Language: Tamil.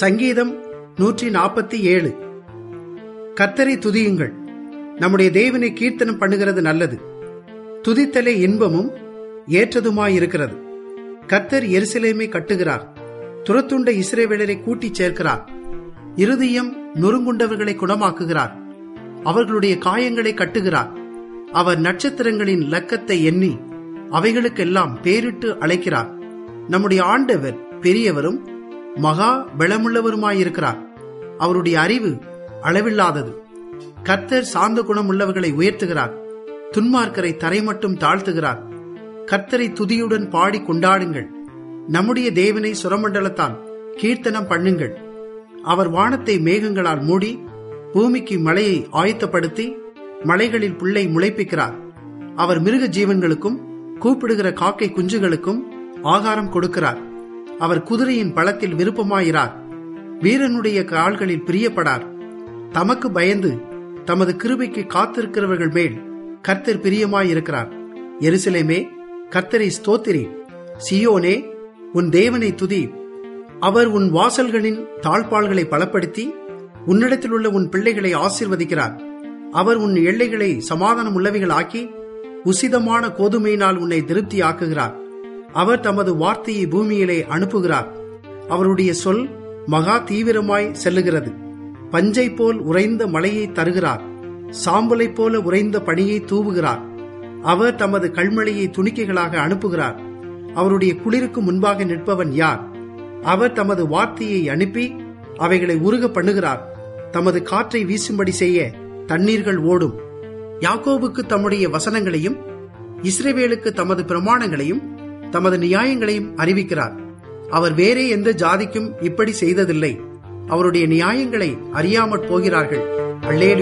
சங்கீதம் நூற்றி நாற்பத்தி ஏழு கத்தரை துதியுங்கள் நம்முடைய தேவனை கீர்த்தனம் பண்ணுகிறது நல்லது துதித்தலே இன்பமும் ஏற்றதுமாயிருக்கிறது கத்தர் எருசலேமை கட்டுகிறார் துரத்துண்ட இஸ்ரேவேலரை கூட்டிச் சேர்க்கிறார் இருதயம் நொறுங்குண்டவர்களை குணமாக்குகிறார் அவர்களுடைய காயங்களை கட்டுகிறார் அவர் நட்சத்திரங்களின் லக்கத்தை எண்ணி அவைகளுக்கெல்லாம் பேரிட்டு அழைக்கிறார் நம்முடைய ஆண்டவர் பெரியவரும் மகா பலமுள்ளவருமாயிருக்கிறார் அவருடைய அறிவு அளவில்லாதது கர்த்தர் சாந்த குணம் உள்ளவர்களை உயர்த்துகிறார் துன்மார்க்கரை தரை மட்டும் தாழ்த்துகிறார் கர்த்தரை துதியுடன் பாடி கொண்டாடுங்கள் நம்முடைய தேவனை சுரமண்டலத்தால் கீர்த்தனம் பண்ணுங்கள் அவர் வானத்தை மேகங்களால் மூடி பூமிக்கு மழையை ஆயத்தப்படுத்தி மலைகளில் புல்லை முளைப்பிக்கிறார் அவர் மிருக ஜீவன்களுக்கும் கூப்பிடுகிற காக்கை குஞ்சுகளுக்கும் ஆகாரம் கொடுக்கிறார் அவர் குதிரையின் பழத்தில் விருப்பமாயிரார் வீரனுடைய கால்களில் பிரியப்படார் தமக்கு பயந்து தமது கிருபைக்கு காத்திருக்கிறவர்கள் மேல் கர்த்தர் பிரியமாயிருக்கிறார் எருசலேமே கர்த்தரை ஸ்தோத்திரி சியோனே உன் தேவனை துதி அவர் உன் வாசல்களின் தாழ்பாள்களை பலப்படுத்தி உன்னிடத்தில் உள்ள உன் பிள்ளைகளை ஆசிர்வதிக்கிறார் அவர் உன் எல்லைகளை சமாதானம் உள்ளவைகள் ஆக்கி உசிதமான கோதுமையினால் உன்னை திருப்தி ஆக்குகிறார் அவர் தமது வார்த்தையை பூமியிலே அனுப்புகிறார் அவருடைய சொல் மகா தீவிரமாய் செல்லுகிறது பஞ்சை போல் உறைந்த மலையை தருகிறார் சாம்பலை போல உறைந்த பணியை தூவுகிறார் அவர் தமது கல்மழையை துணிக்கைகளாக அனுப்புகிறார் அவருடைய குளிருக்கு முன்பாக நிற்பவன் யார் அவர் தமது வார்த்தையை அனுப்பி அவைகளை உருக பண்ணுகிறார் தமது காற்றை வீசும்படி செய்ய தண்ணீர்கள் ஓடும் யாக்கோபுக்கு தம்முடைய வசனங்களையும் இஸ்ரேவேலுக்கு தமது பிரமாணங்களையும் தமது நியாயங்களையும் அறிவிக்கிறார் அவர் வேறே எந்த ஜாதிக்கும் இப்படி செய்ததில்லை அவருடைய நியாயங்களை அறியாமற் போகிறார்கள் அல்லேலு